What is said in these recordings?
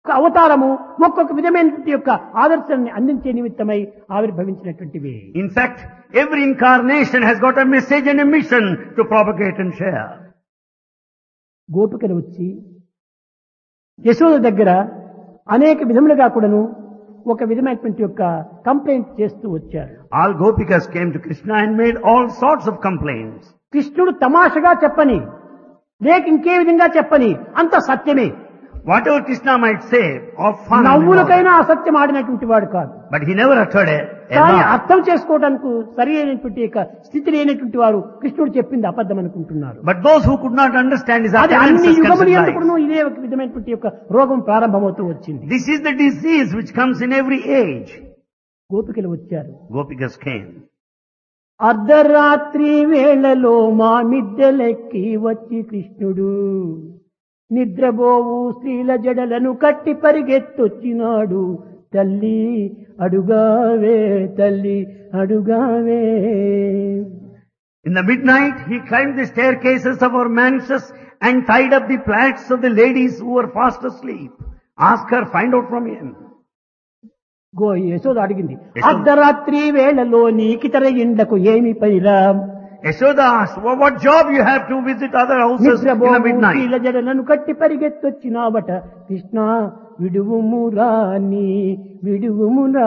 ఒక అవతారము ఒక్కొక్క విధమైనటువంటి యొక్క ఆదర్శాన్ని అందించే నిమిత్తమై ఆవిర్భవించినటువంటివి In fact, every incarnation has got a message and a mission to propagate and share. గోపికలు వచ్చి యశోద దగ్గర అనేక విధములుగా కూడాను ఒక విధమైనటువంటి యొక్క కంప్లైంట్ చేస్తూ వచ్చారు All Gopikas came to Krishna and made all sorts of complaints. కృష్ణుడు తమాషగా చెప్పని లేక ఇంకే విధంగా చెప్పని అంత సత్యమే Whatever Krishna might say of fun, and all నవ్వులకైనా that, అసత్యం ఆడినటువంటి వాడు కాదు but he never uttered a, a కానీ lie. అర్థం చేసుకోవడానికి సరి అయినటువంటి యొక్క స్థితి లేనటువంటి వారు కృష్ణుడు చెప్పింది అబద్ధం అనుకుంటున్నారు But those who could not understand his అది అన్ని utterances యుగములు considered ఎందుకును lies. ఇదే ఒక విధమైనటువంటి యొక్క రోగం ప్రారంభమవుతూ వచ్చింది This is the disease which comes in every age. గోపికలు వచ్చారు Gopikas came. అర్ధరాత్రి వేళలో మా మిద్దెలెక్కి వచ్చి కృష్ణుడు నిద్రబోవు స్త్రీల జడలను కట్టి పరిగెత్తొచ్చినాడు తల్లి అడుగావే తల్లి అడుగావే In the midnight, he climbed the staircases of our mansions and tied up the plaits of the ladies who were fast asleep. Ask her, find out from him. Go Yashoda అడిగింది యశోద. అర్ధరాత్రి వేళలో నీకితర ఇండ్లకు ఏమి పనిరా Yashoda asked, well, what job you have to visit other houses in the నిద్రబోవు midnight? స్త్రీల జడలను కట్టి పరిగెత్తొచ్చినావట కృష్ణ విడువుమురా నీ విడువుమురా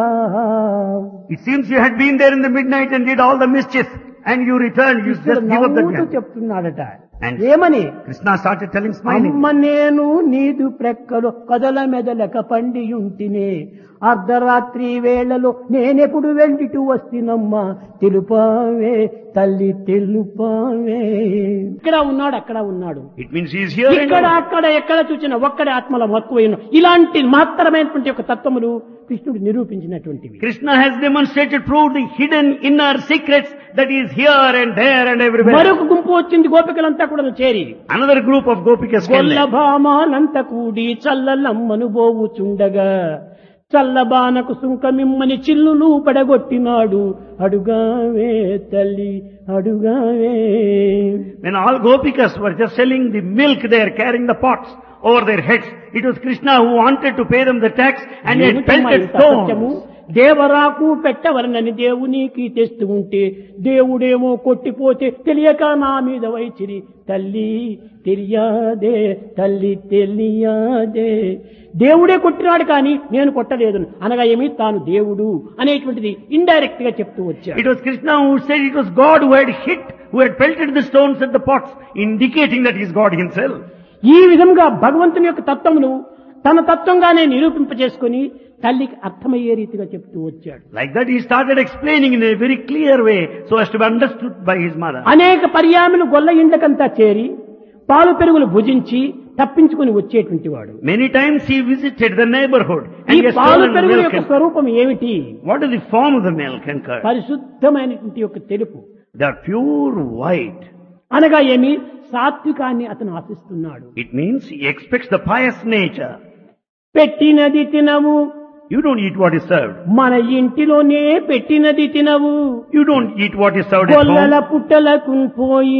It seems you had been there in the midnight and did all the mischief and you returned, you కృష్ణుడు just give up the నవ్వుతూ gem. చెప్తున్నాడట And- ఏమని Krishna started telling, smiling. అమ్మ నేను నీదు ప్రక్కలు కదల మెదలక పండియుంటినే అర్ధరాత్రి వేళలో నేనెప్పుడు వెళ్ళిటు వస్తున్నమ్మా తెలుపావే తల్లి తెలుపావే ఇక్కడ ఉన్నాడు అక్కడ ఉన్నాడు It means he is here and ఇక్కడ now. అక్కడ ఎక్కడ చూసిన ఒక్కడే ఆత్మల మక్కువైన ఇలాంటి మాత్రమైనటువంటి ఒక తత్వములు కృష్ణుడు నిరూపించినటువంటివి Krishna has demonstrated, proved the hidden inner secrets that is here and there and everywhere. మరొక గుంపు వచ్చింది గోపికలంతా కూడా చేరి Another group of Gopikas came గొల్ల there. భామాలంత కూడి చల్లలమ్మను బోవుచుండగా చల్లబానకు సుంకమిమ్మని చిల్లులు పడగొట్టినాడు అడుగావే తల్లి అడుగావే When all Gopikas were just selling the milk there, carrying the pots over their heads, it was Krishna who wanted to pay them the tax and he had ఏమిటమ్మా pelted ఇంత అసత్యము? stones. దేవరాకు పెట్టవలనని దేవునికి తెస్తూ ఉంటే దేవుడేమో కొట్టిపోతే తెలియక నా మీద వైచిరి తల్లి తెలియదే తల్లి తెలియదే దేవుడే కొట్టినాడు కానీ నేను కొట్టలేదు అనగా ఏమి తాను దేవుడు అనేటువంటిది ఇండైరెక్ట్ గా చెప్తూ వచ్చాడు It was Krishna who said it was God who had hit, who had pelted the stones at the pots, indicating that he is God himself. ఈ విధంగా భగవంతుని యొక్క తత్వమును తన తత్వంగానే నిరూపింపజేసుకుని తల్లికి అర్థమయ్యే రీతిగా చెప్తూ వచ్చాడు Like that he started explaining in a very clear way so as to be understood by his mother. అనేక పర్యాములు గొల్ల ఇండ్లకంతా చేరి పాలు పెరుగులు భుజించి తప్పించుకుని వచ్చేటువంటి వాడు Many times he visited the neighborhood and ఈ he has పాలు stolen the పెరుగుల milk. యొక్క and- స్వరూపం ఏమిటి What is the form of the milk and curd? పరిశుద్ధమైనటువంటి యొక్క తెలుపు They are pure white. అనగా ఏమి సాత్వికాన్ని అతను ఆశిస్తున్నాడు It means he expects the pious nature. పెట్టినది తినవు You don't eat what is served. మన ఇంటిలోనే పెట్టినది తినవు You don't eat what is served at గొల్లల home. పుట్టలకు పోయి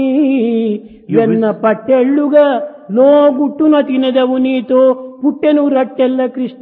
You వెన్న పట్టెళ్ళుగా లో గుట్టున తినదవు నీతో పుట్టెను రట్టెల్ల Krishna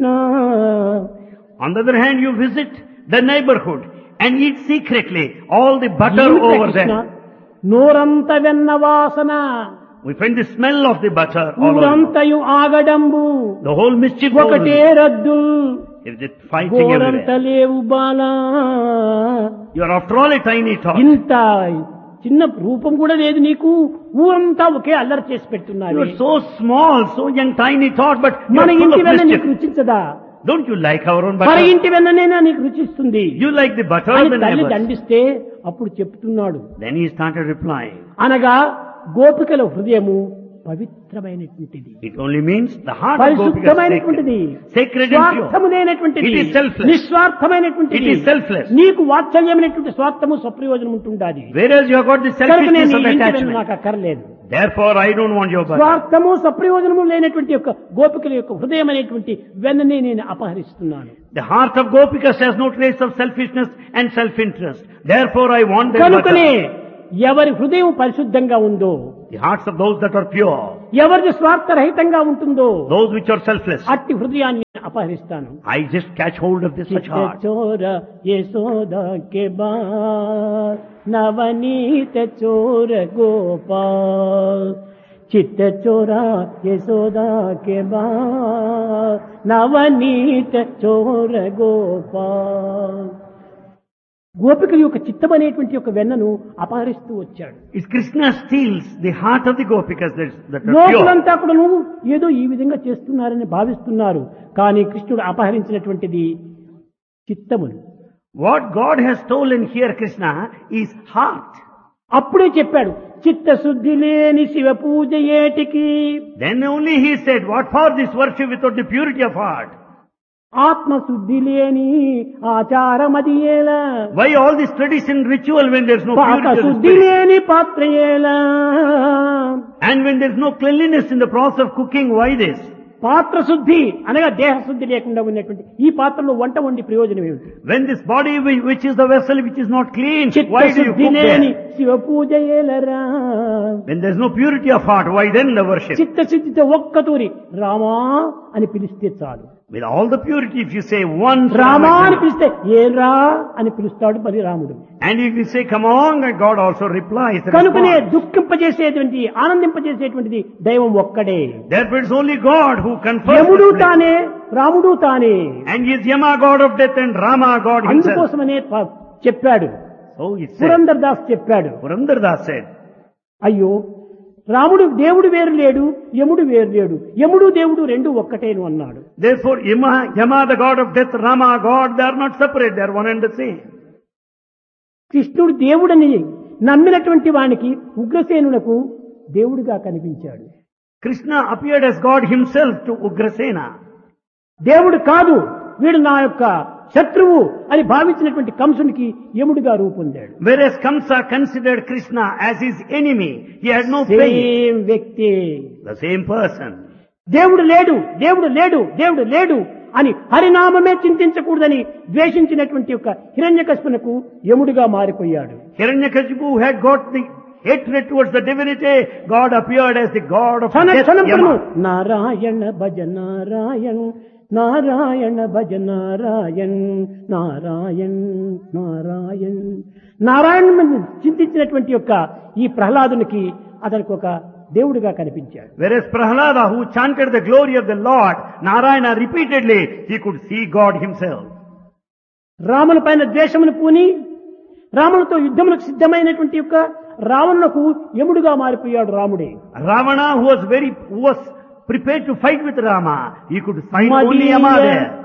On the other hand, you visit the neighborhood and eat secretly all the butter ఏమిటా over కృష్ణ there. నోరంత వెన్న వాసన We find the smell of the butter all over. ఊరంతయు ఆగడంబు The whole mischief over ఒకటే there. రద్దు Is it fighting గోరంత everywhere? లేవు Bala You are after all a tiny tot. ఇంత చిన్న రూపం కూడా లేదు నీకు ఊరంతా ఒకే అల్లరి చేసి You పెట్టున్నారు are so small, so young, tiny tot, but you మన are full ఇంటి of వెన్న నీకు mischief. రుచించదా Don't you like our own మన butter? ఇంటి వెన్ననైనా నీకు రుచిస్తుంది You like the butter of అని the తల్లి neighbors. దండిస్తే అప్పుడు చెప్తున్నాడు Then he started replying. అనగా గోపికల హృదయము పవిత్రమైనటువంటిది It only means the heart of Gopika is పరిశుద్ధమైనటువంటిది sacred. Sacred and స్వార్థము pure. లేనటువంటిది It is selfless. నిస్వార్థమైనటువంటిది It is selfless. నీకు వాత్సల్యమైనటువంటి స్వార్థము స్వప్రయోజనం ఉంటుండాలి Whereas you have got the కనుక నేను selfishness ఈ of ఇంటి వెన్న attachment. నాకు అక్కర్లేదు Therefore, I don't want your butter. స్వార్థము సప్రయోజనము లేనటువంటి యొక్క గోపికల యొక్క హృదయం అనేటువంటి వెన్ననే నేను అపహరిస్తున్నాను The heart of Gopikas has no trace of selfishness and self-interest. Therefore, I want their కనుకనే butter. ఎవరి హృదయం పరిశుద్ధంగా ఉందో The hearts of those that are pure. ఎవరిది స్వార్థరహితంగా ఉంటుందో those which are selfless. అట్టి హృదయాన్ని అపహరిస్తాను I just catch hold of this such चित्त heart. चोर यशोदा के बाद नवनीत चोर गोपाल चित्त चोरा यशोदा के बाद నవనీత చోర గోపాల్ గోపికల యొక్క చిత్తం అనేటువంటి యొక్క వెన్నను అపహరిస్తూ వచ్చాడు It's Krishna steals the heart of the gopikas that, that are pure. లోకులంతా కూడా నువ్వు ఏదో ఈ విధంగా చేస్తున్నారని భావిస్తున్నారు కానీ కృష్ణుడు అపహరించినటువంటిది చిత్తమును What God has stolen here, Krishna, is heart. అప్పుడే చెప్పాడు చిత్తశుద్ధి లేని శివ పూజ ఏటికి Then only he said, what for this worship without the purity of heart? ఆత్మశుద్ధి లేని ఆచారమది ఏలా Why all this tradition ritual when there's no పాక purity of the శుద్ధి spirit? లేని పాత్ర ఏలా And when there's no cleanliness in the process of cooking, why this? పాత్ర శుద్ధి అనగా దేహ శుద్ధి లేకుండా ఉన్నటువంటి ఈ పాత్రలో వంట వండి ప్రయోజనం ఏమిటి When this body whi- which is the vessel which is not clean, why do you చిత్తశుద్ధి cook లేని there? Shiva puja ఏలరా When there's no purity of heart, why then the worship? చిత్తశుద్ధితో ఒక్కతూరి రామా అని పిలిస్తే చాలు With all the purity, if you say once, Rama అని పిలిస్తే ఏరా అని పిలుస్తాడు మరి రాముడు and if you say come on, and God also replies. and కనుకనే responds. దుఃఖింపజేసేటువంటి ఆనందింపజేసేటువంటిది దైవం ఒక్కడే Therefore it's only God who confers. యముడు the blessing. తానే రాముడు తానే And he is Yama, God of death, and Rama, God himself. అందుకోసమనే ప- చెప్పాడు So it said. Purandar Das చెప్పాడు Purandardas said, అయ్యో రాముడు దేవుడు వేరు లేడు యముడు వేరు లేడు యముడు దేవుడు రెండు ఒక్కటేను అన్నాడు therefore Yama, Yama, the God of death, Rama, God, they are not separate, they are one and the same. కృష్ణుడు దేవుడని నమ్మినటువంటి వానికి ఉగ్రసేనులకు దేవుడిగా కనిపించాడు Krishna appeared as God himself to Ugrasena. దేవుడు కాదు వీడు నా యొక్క శత్రువు అని భావించినటువంటి కంసునికి యముడిగా రూపొందాడు Whereas Kamsa considered Krishna as his enemy, he had no faith. Same వ్యక్తి The same person. దేవుడు లేడు దేవుడు లేడు దేవుడు లేడు అని హరినామమే చింతించకూడదని ద్వేషించినటువంటి యొక్క హిరణ్యకశిపునకు యముడిగా మారిపోయాడు Hiranyakashipu had got the hatred towards the divinity, God appeared as the God of క్షణ death, క్షణమును Yama. నారాయణ భజ నారాయణ నారాయణ భజ నారాయణ్ నారాయణ్ నారాయణ్ నారాయణ చింతించినటువంటి యొక్క ఈ ప్రహ్లాదునికి అతనికి ఒక దేవుడిగా కనిపించాడు Whereas Prahlada, who chanted the glory of the Lord, Narayana repeatedly, he could see God himself. రాముని పైన ద్వేషమును పూని రామునితో యుద్ధములకు సిద్ధమైనటువంటి యొక్క రావణులకు యముడుగా మారిపోయాడు రాముడే Ravana, who was very, who was prepared to fight with Rama, he could find only Yama there.